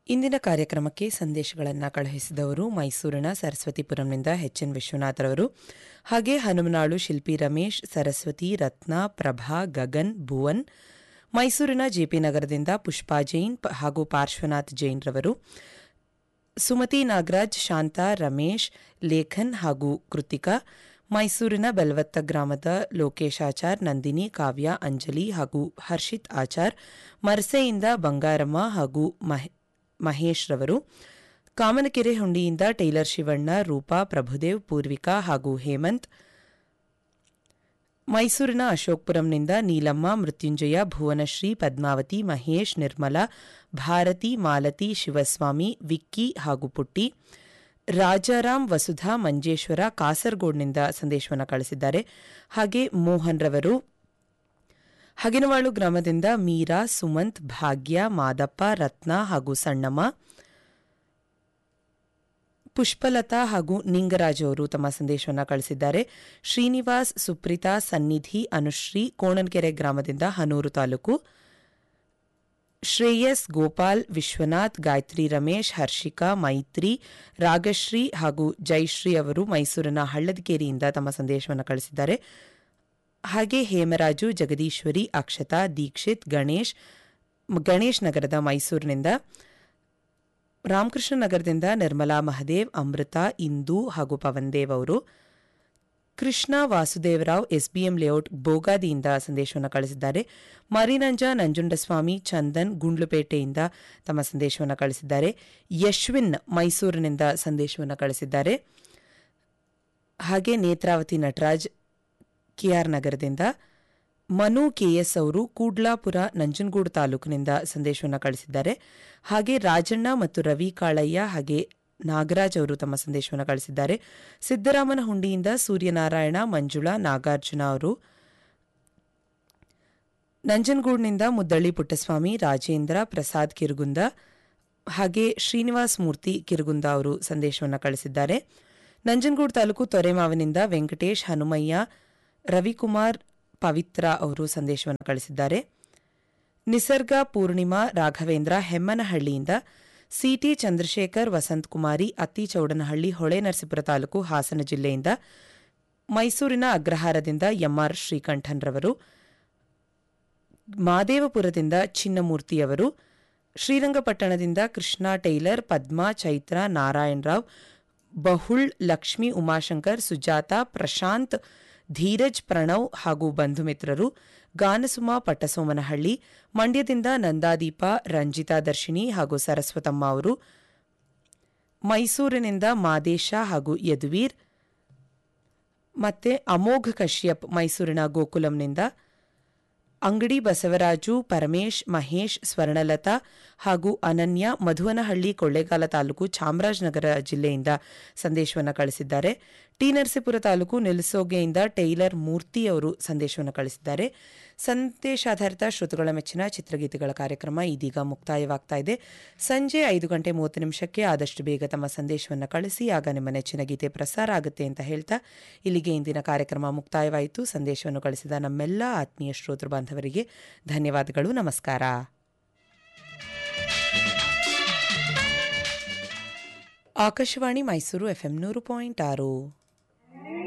ಇಂದಿನ ಕಾರ್ಯಕ್ರಮಕ್ಕೆ ಸಂದೇಶಗಳನ್ನು ಕಳುಹಿಸಿದವರು ಮೈಸೂರಿನ ಸರಸ್ವತಿಪುರಂನಿಂದ ಎಚ್ ಎನ್ ವಿಶ್ವನಾಥ್ರವರು ಹಾಗೆ ಹನುಮನಾಳು ಶಿಲ್ಪಿ ರಮೇಶ್ ಸರಸ್ವತಿ ರತ್ನ ಪ್ರಭಾ ಗಗನ್ ಭುವನ್ ಮೈಸೂರಿನ ಜೆಪಿ ನಗರದಿಂದ ಪುಷ್ಪಾ ಜೈನ್ ಪ- ಹಾಗೂ ಪಾರ್ಶ್ವನಾಥ್ ಜೈನ್ ರವರು ಸುಮತಿ ನಾಗರಾಜ್ ಶಾಂತಾ ರಮೇಶ್ ಲೇಖನ್ ಹಾಗೂ ಕೃತಿಕಾ ಮೈಸೂರಿನ ಬೆಲ್ವತ್ತ ಗ್ರಾಮದ ಲೋಕೇಶ್ ಆಚಾರ್ ನಂದಿನಿ ಕಾವ್ಯ ಅಂಜಲಿ ಹಾಗೂ ಹರ್ಷಿತ್ ಆಚಾರ್ ಮರ್ಸೆಯಿಂದ ಬಂಗಾರಮ್ಮ ಹಾಗೂ ಮಹೆ- ಮಹೇಶ್ ರವರು ಕಾಮನಕೆರೆ ಹುಂಡಿಯಿಂದ ಟೈಲರ್ ಶಿವಣ್ಣ ರೂಪಾ ಪ್ರಭುದೇವ್ ಪೂರ್ವಿಕಾ ಹಾಗೂ ಹೇಮಂತ್ ಮೈಸೂರಿನ ಅಶೋಕ್ಪುರಂನಿಂದ ನೀಲಮ್ಮ ಮೃತ್ಯುಂಜಯ ಭುವನಶ್ರೀ ಪದ್ಮಾವತಿ ಮಹೇಶ್ ನಿರ್ಮಲಾ ಭಾರತಿ ಮಾಲತಿ ಶಿವಸ್ವಾಮಿ ವಿಕ್ಕಿ ಹಾಗೂ ಪುಟ್ಟಿ ರಾಜಾರಾಮ್ ವಸುಧಾ ಮಂಜೇಶ್ವರ ಕಾಸರಗೋಡ್ನಿಂದ ಸಂದೇಶವನ್ನು ಕಳಿಸಿದ್ದಾರೆ ಹಾಗೆ ಮೋಹನ್ ರವರು ಹಗಿನವಾಳು ಗ್ರಾಮದಿಂದ ಮೀರಾ ಸುಮಂತ್ ಭಾಗ್ಯ ಮಾದಪ್ಪ ರತ್ನ ಹಾಗೂ ಸಣ್ಣಮ್ಮ ಪುಷ್ಪಲತಾ ಹಾಗೂ ನಿಂಗರಾಜ್ ಅವರು ತಮ್ಮ ಸಂದೇಶವನ್ನು ಕಳಿಸಿದ್ದಾರೆ ಶ್ರೀನಿವಾಸ್ ಸುಪ್ರೀತಾ ಸನ್ನಿಧಿ ಅನುಶ್ರೀ ಕೋಣನ್ಕೆರೆ ಗ್ರಾಮದಿಂದ ಹನೂರು ತಾಲೂಕು ಶ್ರೇಯಸ್ ಗೋಪಾಲ್ ವಿಶ್ವನಾಥ್ ಗಾಯತ್ರಿ ರಮೇಶ್ ಹರ್ಷಿಕಾ ಮೈತ್ರಿ ರಾಗಶ್ರೀ ಹಾಗೂ ಜಯಶ್ರೀ ಅವರು ಮೈಸೂರಿನ ಹಳ್ಳದಕೇರಿಯಿಂದ ತಮ್ಮ ಸಂದೇಶವನ್ನು ಕಳಿಸಿದ್ದಾರೆ ಹಾಗೆ ಹೇಮರಾಜು ಜಗದೀಶ್ವರಿ ಅಕ್ಷತಾ ದೀಕ್ಷಿತ್ ಗಣೇಶ್ ಮ್- ಗಣೇಶ್ ನಗರದ ಮೈಸೂರಿನಿಂದ ರಾಮಕೃಷ್ಣ ನಗರದಿಂದ ನಿರ್ಮಲಾ ಮಹದೇವ್ ಅಮೃತ ಇಂದು ಹಾಗೂ ಪವನ್ ದೇವ್ ಅವರು ಕೃಷ್ಣ ವಾಸುದೇವರಾವ್ ಎಸ್ಬಿಎಂ ಲೇಔಟ್ ಬೋಗಾದಿಯಿಂದ ಸಂದೇಶವನ್ನು ಕಳಿಸಿದ್ದಾರೆ ಮರಿನಂಜ ನಂಜುಂಡಸ್ವಾಮಿ ಚಂದನ್ ಗುಂಡ್ಲುಪೇಟೆಯಿಂದ ತಮ್ಮ ಸಂದೇಶವನ್ನು ಕಳಿಸಿದ್ದಾರೆ ಯಶ್ವಿನ್ ಮೈಸೂರಿನಿಂದ ಸಂದೇಶವನ್ನು ಕಳಿಸಿದ್ದಾರೆ ಹಾಗೆ ನೇತ್ರಾವತಿ ನಟರಾಜ್ ಕೆಆರ್ ನಗರದಿಂದ ಮನು ಕೆಎಸ್ ಅವರು ಕೂಡ್ಲಾಪುರ ನಂಜನಗೂಡು ತಾಲೂಕಿನಿಂದ ಸಂದೇಶವನ್ನು ಕಳಿಸಿದ್ದಾರೆ ಹಾಗೆ ರಾಜಣ್ಣ ಮತ್ತು ರವಿ ಕಾಳಯ್ಯ ಹಾಗೆ ನಾಗರಾಜ್ ಅವರು ತಮ್ಮ ಸಂದೇಶವನ್ನು ಕಳಿಸಿದ್ದಾರೆ ಸಿದ್ದರಾಮನ ಹುಂಡಿಯಿಂದ ಸೂರ್ಯನಾರಾಯಣ ಮಂಜುಳಾ ನಾಗಾರ್ಜುನ ಅವರು ನಂಜನಗೂಡಿನಿಂದ ಮುದ್ದಳ್ಳಿ ಪುಟ್ಟಸ್ವಾಮಿ ರಾಜೇಂದ್ರ ಪ್ರಸಾದ್ ಕಿರುಗುಂದ ಹಾಗೆ ಶ್ರೀನಿವಾಸ್ ಮೂರ್ತಿ ಕಿರುಗುಂದ ಅವರು ಸಂದೇಶವನ್ನು ಕಳಿಸಿದ್ದಾರೆ ನಂಜನಗೂಡು ತಾಲೂಕು ತೊರೆಮಾವಿನಿಂದ ವೆಂಕಟೇಶ್ ಹನುಮಯ್ಯ ರವಿಕುಮಾರ್ ಪವಿತ್ರ ಅವರು ಸಂದೇಶವನ್ನು ಕಳಿಸಿದ್ದಾರೆ ನಿಸರ್ಗ ಪೂರ್ಣಿಮಾ ರಾಘವೇಂದ್ರ ಹೆಮ್ಮನಹಳ್ಳಿಯಿಂದ ಸಿಟಿ ಚಂದ್ರಶೇಖರ್ ವಸಂತ್ ಕುಮಾರಿ ಅತ್ತಿಚೌಡನಹಳ್ಳಿ ಹೊಳೆನರಸೀಪುರ ತಾಲೂಕು ಹಾಸನ ಜಿಲ್ಲೆಯಿಂದ ಮೈಸೂರಿನ ಅಗ್ರಹಾರದಿಂದ ಎಂಆರ್ ಶ್ರೀಕಂಠನ್ ರವರು ಮಾದೇವಪುರದಿಂದ ಚಿನ್ನಮೂರ್ತಿಯವರು ಶ್ರೀರಂಗಪಟ್ಟಣದಿಂದ ಕೃಷ್ಣ ಟೈಲರ್ ಪದ್ಮಾ ಚೈತ್ರ ನಾರಾಯಣ್ ರಾವ್ ಬಹುಳ್ ಲಕ್ಷ್ಮಿ ಉಮಾಶಂಕರ್ ಸುಜಾತ ಪ್ರಶಾಂತ್ ಧೀರಜ್ ಪ್ರಣವ್ ಹಾಗೂ ಬಂಧು ಮಿತ್ರರು ಗಾನಸುಮ ಪಟ್ಟಸೋಮನಹಳ್ಳಿ ಮಂಡ್ಯದಿಂದ ನಂದಾದೀಪ ರಂಜಿತಾ ದರ್ಶಿನಿ ಹಾಗೂ ಸರಸ್ವತಮ್ಮ ಅವರು ಮೈಸೂರಿನಿಂದ ಮಾದೇಶ ಹಾಗೂ ಯದುವೀರ್ ಮತ್ತೆ ಅಮೋಘ್ ಕಶ್ಯಪ್ ಮೈಸೂರಿನ ಗೋಕುಲಂನಿಂದ ಅಂಗಡಿ ಬಸವರಾಜು ಪರಮೇಶ್ ಮಹೇಶ್ ಸ್ವರ್ಣಲತಾ ಹಾಗೂ ಅನನ್ಯ ಮಧುವನಹಳ್ಳಿ ಕೊಳ್ಳೇಗಾಲ ತಾಲೂಕು ಚಾಮರಾಜನಗರ ಜಿಲ್ಲೆಯಿಂದ ಸಂದೇಶವನ್ನು ಕಳಿಸಿದ್ದಾರೆ ಟಿ ನರಸೀಪುರ ತಾಲೂಕು ನಿಲ್ಸೋಗೆಯಿಂದ ಟೈಲರ್ ಮೂರ್ತಿ ಅವರು ಸಂದೇಶವನ್ನು ಕಳಿಸಿದ್ದಾರೆ ಸಂದೇಶಾಧಾರಿತ ಶ್ರೋತೃಗಳ ಮೆಚ್ಚಿನ ಚಿತ್ರಗೀತೆಗಳ ಕಾರ್ಯಕ್ರಮ ಇದೀಗ ಮುಕ್ತಾಯವಾಗ್ತಾ ಇದೆ ಸಂಜೆ ಐದು ಗಂಟೆ ಮೂವತ್ತು ನಿಮಿಷಕ್ಕೆ ಆದಷ್ಟು ಬೇಗ ತಮ್ಮ ಸಂದೇಶವನ್ನು ಕಳಿಸಿ ಆಗ ನಿಮ್ಮ ನೆಚ್ಚಿನ ಗೀತೆ ಪ್ರಸಾರ ಆಗುತ್ತೆ ಅಂತ ಹೇಳ್ತಾ ಇಲ್ಲಿಗೆ ಇಂದಿನ ಕಾರ್ಯಕ್ರಮ ಮುಕ್ತಾಯವಾಯಿತು ಸಂದೇಶವನ್ನು ಕಳಿಸಿದ ನಮ್ಮೆಲ್ಲ ಆತ್ಮೀಯ ಶ್ರೋತೃ ಬಾಂಧವರಿಗೆ ಧನ್ಯವಾದಗಳು ನಮಸ್ಕಾರ ಆಕಾಶವಾಣಿ ಮೈಸೂರು ಎಫ್ಎಂ ನೂರು ಪಾಯಿಂಟ್ ಆರು